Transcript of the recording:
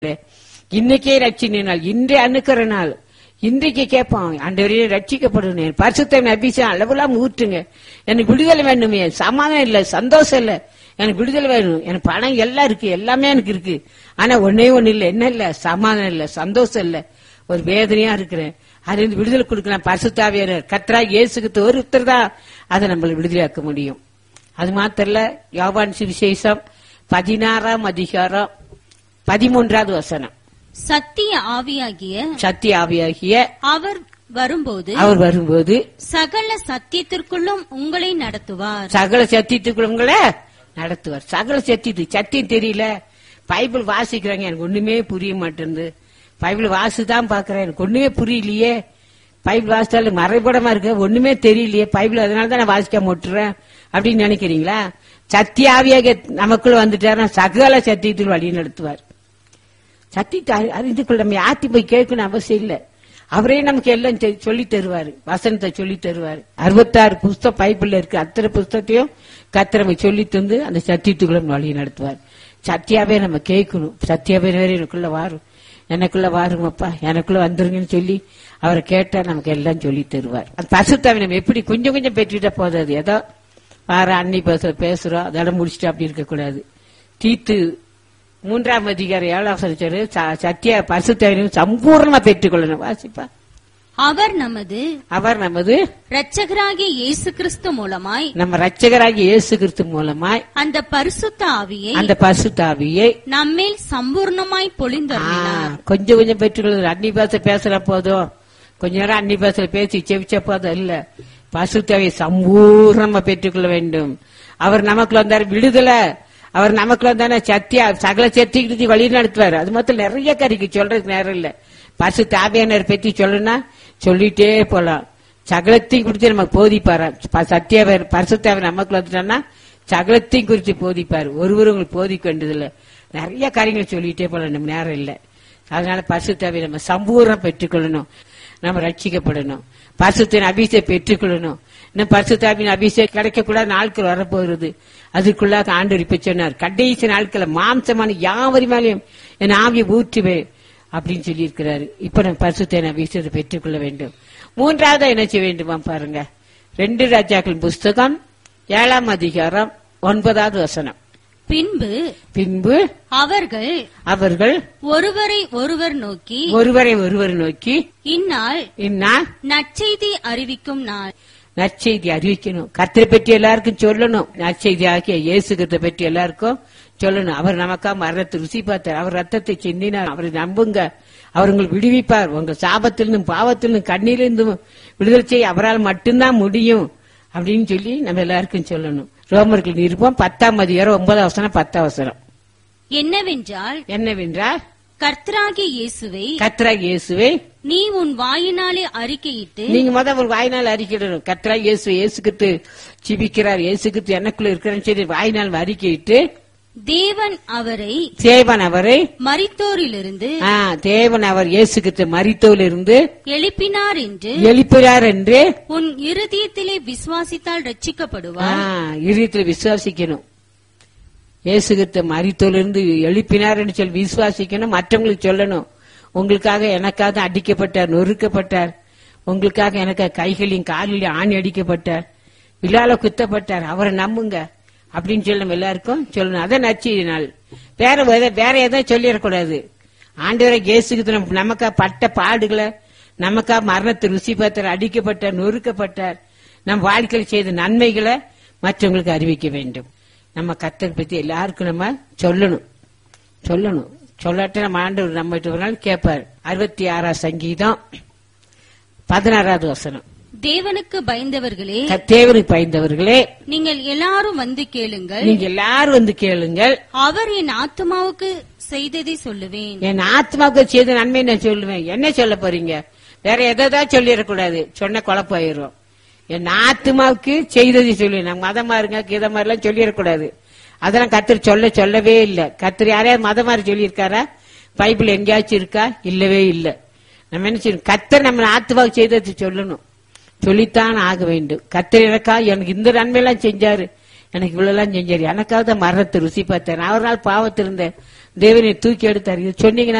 இன்னைக்கே ரட்சின நாள் இன்றே அணுக்கிற நாள் இன்றைக்கு கேட்பான் ஆண்டவரே ரட்சிக்கப்படுனேன் பரிசுத்த அபிஷேகம் அளவுலாம் ஊற்றுங்க எனக்கு விடுதலை வேணுமே சமாதானம் இல்ல சந்தோஷம் இல்ல எனக்கு விடுதலை வேணும் எனக்கு பணம் எல்லாம் இருக்கு எல்லாமே எனக்கு இருக்கு ஆனா ஒன்னே ஒண்ணு இல்ல என்ன இல்ல சமாதானம் இல்ல சந்தோஷம் இல்ல ஒரு வேதனையா இருக்கிறேன் அது இருந்து விடுதலை கொடுக்கலாம் பரிசுத்தாவியர் கத்ரா இயேசுக்கு ஒருத்தர் தான் அதை நம்மளை விடுதலையாக்க முடியும் அது மாத்திரல யோவான் சுவிசேஷம் பதினாறாம் அதிகாரம் பதிமூன்றாவது வசனம் சத்திய ஆவியாகிய சத்திய ஆவியாகிய அவர் வரும்போது அவர் வரும்போது சகல சத்தியத்திற்குள்ளும் உங்களை நடத்துவார் சகல சத்தியத்துக்குள்ளவங்கள நடத்துவார் சகல சத்தியத்து சத்தியம் தெரியல பைபிள் வாசிக்கிறாங்க எனக்கு ஒண்ணுமே புரிய மாட்டேங்குது பைபிள் வாசி தான் பாக்குறேன் எனக்கு ஒண்ணுமே புரியலையே பைபிள் வாசித்தாலும் மறைபடமா இருக்கு ஒண்ணுமே தெரியலையே பைபிள் அதனால தான் நான் வாசிக்க முட்டுறேன் அப்படின்னு நினைக்கிறீங்களா சத்தியாவியாக நமக்குள்ள வந்துட்டாருன்னா சகல சத்தியத்தில் வழி நடத்துவார் சத்தியத்தை அறி- அறிந்து கொள்ள நம்ம யாத்தி போய் கேட்கணும் அவசியம் இல்ல அவரே நமக்கு எல்லாம் தெ- சொல்லி தருவாரு வசனத்தை சொல்லி தருவாரு அறுபத்தாறு புஸ்தகம் பைபிள்ல இருக்கு அத்தனை புஸ்தகத்தையும் கத்திரமை சொல்லி தந்து அந்த சத்தியத்துக்குள்ள நம்ம வழி நடத்துவார் சத்தியாவே நம்ம கேட்கணும் சத்தியாவே வேற எனக்குள்ள வாரும் எனக்குள்ள வாருங்கப்பா எனக்குள்ள வந்துருங்கன்னு சொல்லி அவரை கேட்டா நமக்கு எல்லாம் சொல்லி தருவார் அந்த பசுத்தாவை நம்ம எப்படி கொஞ்சம் கொஞ்சம் பெற்றுட்டா போதாது ஏதோ வார அன்னி பேசுற பேசுறோம் அதோட முடிச்சுட்டு அப்படி இருக்கக்கூடாது தீத்து மூன்றாம் அதிகாரம் ஏழாம் சொல்லிச்சாரு சத்திய பரிசுத்தையும் சம்பூர்ணமா பெற்றுக்கொள்ளணும் வாசிப்பா அவர் நமது அவர் நமது இரட்சகராகிய இயேசு கிறிஸ்து மூலமாய் நம்ம ரட்சகராகிய இயேசு கிறிஸ்து மூலமாய் அந்த பரிசுத்த ஆவியை அந்த பரிசுத்தாவியை நம்மேல் சம்பூர்ணமாய் ஆ, பொழிந்தருளினார் கொஞ்சம் கொஞ்சம் பெற்றுக்கொள்வது அன்னி பாச பேசுற போதும் கொஞ்ச நேரம் அன்னி பாசல பேசி செவிச்ச போதும் இல்ல பசுத்தாவியை சம்பூர்ணமா பெற்றுக்கொள்ள வேண்டும் அவர் நமக்குள்ள வந்தார் விடுதலை அவர் நமக்குள்ள வந்தானே சத்தியா சகல சத்தியத்தை வழி நடத்துவார் அது மொத்தம் நிறைய கறிக்கு சொல்றதுக்கு நேரம் இல்ல பசு தாவியானர் பத்தி சொல்லணும்னா சொல்லிட்டே போலாம் சகலத்தையும் குறித்து நமக்கு போதிப்பாரா ப- சத்தியாவர் பரிசுத்தாவர் நமக்குள்ள வந்துட்டான்னா சகலத்தையும் குறித்து போதிப்பார் ஒருவரும் உங்களுக்கு போதிக்க வேண்டியதில்லை நிறைய காரியங்கள் சொல்லிட்டே போலாம் நம்ம நேரம் இல்லை அதனால பரிசுத்தாவை நம்ம சம்பூர்ணம் பெற்றுக்கொள்ளணும் நம்ம ரட்சிக்கப்படணும் பரிசுத்தின் அபிஷேகம் பெற்றுக்கொள்ளணும் இன்னும் பரிசுத்தாவின் அபிஷேகம் கிடைக்கக்கூடாத நாட்கள் வரப்போகிறது அதுக்குள்ளாக ஆண்டவர் இப்ப சொன்னார் கடைசி நாட்கள மாம்சமான யாவரி மேலையும் என் ஆவியை ஊற்றுவேன் அப்படின்னு சொல்லி இருக்கிறாரு இப்ப நம்ம பரிசுத்தின் அபிஷேகத்தை பெற்றுக்கொள்ள வேண்டும் மூன்றாவது என்ன செய்ய வேண்டுமா பாருங்க ரெண்டு ராஜாக்கள் புஸ்தகம் ஏழாம் அதிகாரம் ஒன்பதாவது வசனம் பின்பு பின்பு அவர்கள் அவர்கள் ஒருவரை ஒருவர் நோக்கி ஒருவரை ஒருவர் நோக்கி இந்நாள் இன்னா நற்செய்தி அறிவிக்கும் நாள் நற்செய்தி அறிவிக்கணும் கர்த்தரை பற்றி எல்லாருக்கும் சொல்லணும் நற்செய்தி ஆகிய இயேசு கிறிஸ்துவை பற்றி எல்லாருக்கும் சொல்லணும் அவர் நமக்கா மரணத்தை ருசி பார்த்தார் அவர் ரத்தத்தை சிந்தினார் அவரை நம்புங்க அவர் உங்களை விடுவிப்பார் உங்க சாபத்திலிருந்தும் பாவத்திலிருந்தும் கண்ணிலிருந்தும் விடுதலை செய்ய அவரால் மட்டும்தான் முடியும் அப்படின்னு சொல்லி நம்ம எல்லாருக்கும் சொல்லணும் ரோமர்கள் நிருப்பம் பத்தாம் அதிகாரம் ஒன்பதாம் வசனம் பத்தாம் வசனம் என்னவென்றால் என்னவென்றால் கர்த்தராகிய இயேசுவை கத்ரா இயேசுவை நீ உன் வாயினாலே அறிக்கையிட்டு நீங்க முத ஒரு வாய்நாள் அறிக்கையிடணும் கத்ரா இயேசு இயேசுக்கிட்டு ஜிபிக்கிறார் இயேசுக்கிட்டு எனக்குள்ள இருக்கிறேன்னு சொல்லி வாய்நாள் அறிக்கையிட்டு தேவன் அவரை தேவன் அவரை மரித்தோரிலிருந்து ஆ, தேவன் அவர் இயேசுக்கிட்டு மரித்தோல் இருந்து எழுப்பினார் என்று எழுப்புகிறார் என்று உன் இருதயத்திலே விசுவாசித்தால் ரட்சிக்கப்படுவார் இறுதியில் விசுவாசிக்கணும் இயேசுகிட்ட மரித்தோல் இருந்து எழுப்பினார் என்று சொல்லி விசுவாசிக்கணும் மற்றவங்களுக்கு சொல்லணும் உங்களுக்காக எனக்காக அடிக்கப்பட்டார் நொறுக்கப்பட்டார் உங்களுக்காக எனக்கு கைகளையும் காலிலையும் ஆணி அடிக்கப்பட்டார் விழால குத்தப்பட்டார் அவரை நம்புங்க அப்படின்னு சொல்லி நம்ம எல்லாருக்கும் சொல்லணும் அதான் நற்செய்தி நாள் வேற எத- வேற எதாவது சொல்லிடக்கூடாது ஆண்டவரை இயேசுக்கு நம்ம நமக்கா பட்ட பாடுகளை நமக்கா மரணத்தை ருசி பார்த்தார் அடிக்கப்பட்டார் நொறுக்கப்பட்டார் நம் வாழ்க்கையில் செய்த நன்மைகளை மற்றவங்களுக்கு அறிவிக்க வேண்டும் நம்ம கத்தர் பத்தி எல்லாருக்கும் நம்ம சொல்லணும் சொல்லணும் சொல்லாட்ட நம்ம ஆண்டவர் நம்ம ஒரு நாள் கேட்பார் அறுபத்தி ஆறாம் சங்கீதம் பதினாறாவது வசனம் தேவனுக்கு பயந்தவர்களே தேவனுக்கு பயந்தவர்களே நீங்கள் எல்லாரும் வந்து கேளுங்கள் நீங்க எல்லாரும் வந்து கேளுங்கள் அவர் என் ஆத்மாவுக்கு செய்ததை சொல்லுவேன் என் ஆத்மாவுக்கு செய்த நன்மை நான் சொல்லுவேன் என்ன சொல்ல போறீங்க வேற எதாவது சொல்லிடக்கூடாது சொன்ன குழப்பாயிரும் என் ஆத்மாவுக்கு செய்ததை சொல்லுவேன் நான் மதமா இருங்க கீதமா எல்லாம் சொல்லிடக்கூடாது அதெல்லாம் கத்தர் சொல்ல சொல்லவே இல்லை கத்தர் யாரையாவது மதம் மாதிரி சொல்லியிருக்காரா பைபிள் எங்கேயாச்சும் இருக்கா இல்லவே இல்லை நம்ம என்ன செய்யணும் கத்தர் நம்ம ஆத்மாவுக்கு செய்ததை சொல்லணும் சொல்லித்தான் ஆக வேண்டும் கத்தர் எனக்கா எனக்கு இந்த நன்மையெல்லாம் செஞ்சாரு எனக்கு இவ்வளவு செஞ்சாரு எனக்காக தான் மரணத்தை ருசி பார்த்தேன் நான் ஒரு நாள் பாவத்தில் இருந்தேன் தேவனை தூக்கி எடுத்தார் இது சொன்னீங்கன்னா